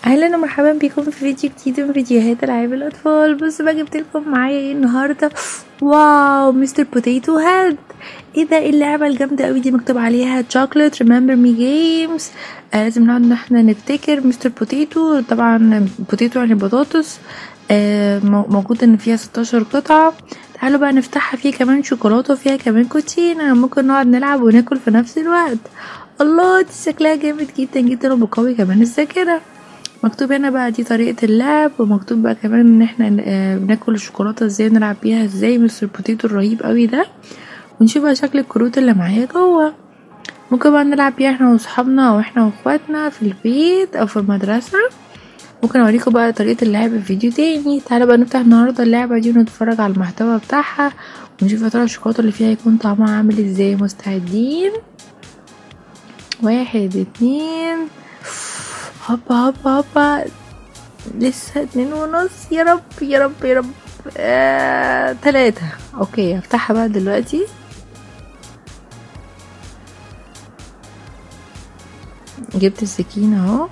اهلا ومرحبا بكم في فيديو جديد من فيديوهات العاب الاطفال بصوا بقى جبت لكم معايا ايه النهارده واو مستر بوتيتو هاد ايه ده ايه اللعبه الجامده قوي دي مكتوب عليها chocolate remember me games آه لازم نقعد ان احنا نفتكر مستر بوتيتو طبعا بوتيتو يعني بطاطس آه مو- موجود ان فيها 16 قطعه تعالوا بقى نفتحها فيها كمان شوكولاته وفيها كمان كوتشينه ممكن نقعد نلعب وناكل في نفس الوقت الله دي شكلها جامد جدا جدا وبقوي كمان الذاكره مكتوب هنا بقى دي طريقة اللعب ومكتوب بقى كمان ان احنا آه، بناكل الشوكولاتة ازاي نلعب بيها ازاي مستر بوتيتو الرهيب قوي ده ونشوف بقى شكل الكروت اللي معايا جوه ممكن بقى نلعب بيها احنا واصحابنا او احنا واخواتنا في البيت او في المدرسة ممكن اوريكم بقى طريقة اللعب في فيديو تاني تعالوا بقى نفتح النهاردة اللعبة دي ونتفرج على المحتوى بتاعها ونشوف يا ترى الشوكولاتة اللي فيها يكون طعمها عامل ازاي مستعدين واحد اتنين هوبا هوبا هوبا لسه اتنين ونص يا رب يا رب يا رب آه، تلاتة اوكي هفتحها بقى دلوقتي جبت السكينة اهو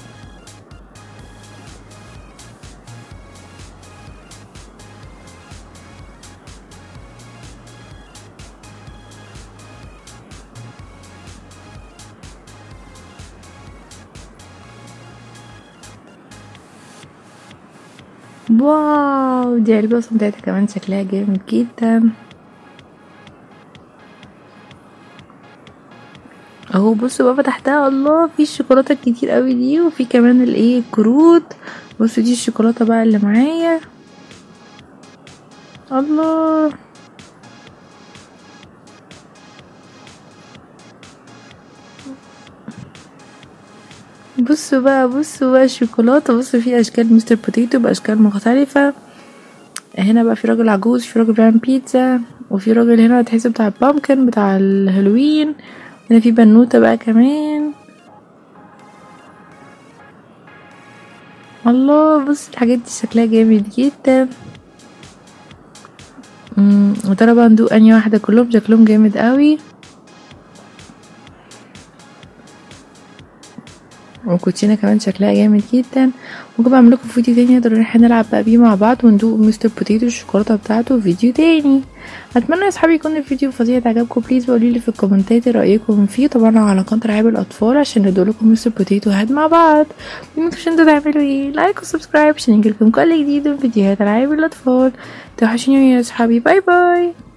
واو دي علبة اصلا بتاعتها كمان شكلها جامد جدا اهو بصوا بقى فتحتها الله في الشوكولاتة كتير قوي دي وفي كمان الايه الكروت بصوا دي الشوكولاتة بقى اللي معايا الله بصوا بقى بصوا بقى الشوكولاتة بصوا في اشكال مستر بوتيتو باشكال مختلفة هنا بقى في راجل عجوز في راجل بيعمل بيتزا وفي راجل هنا تحسه بتاع البامكن بتاع الهالوين هنا في بنوتة بقى كمان الله بص الحاجات دي شكلها جامد جدا امم وترى بقى ندوق انهي واحدة كلهم شكلهم جامد قوي وكوتشينة كمان شكلها جامد جدا ممكن بعمل لكم فيديو تاني نقدر ان احنا نلعب بقى بيه مع بعض وندوق مستر بوتيتو الشوكولاته بتاعته في فيديو تاني اتمنى يا اصحابي يكون الفيديو فظيع عجبكم بليز بقولوا لي في الكومنتات إيه رايكم فيه طبعا على قناه العاب الاطفال عشان ندوق لكم مستر بوتيتو هاد مع بعض متنسوش انتوا تعملوا ايه لايك وسبسكرايب عشان يجيلكم كل جديد من فيديوهات العاب الاطفال توحشوني يا اصحابي باي باي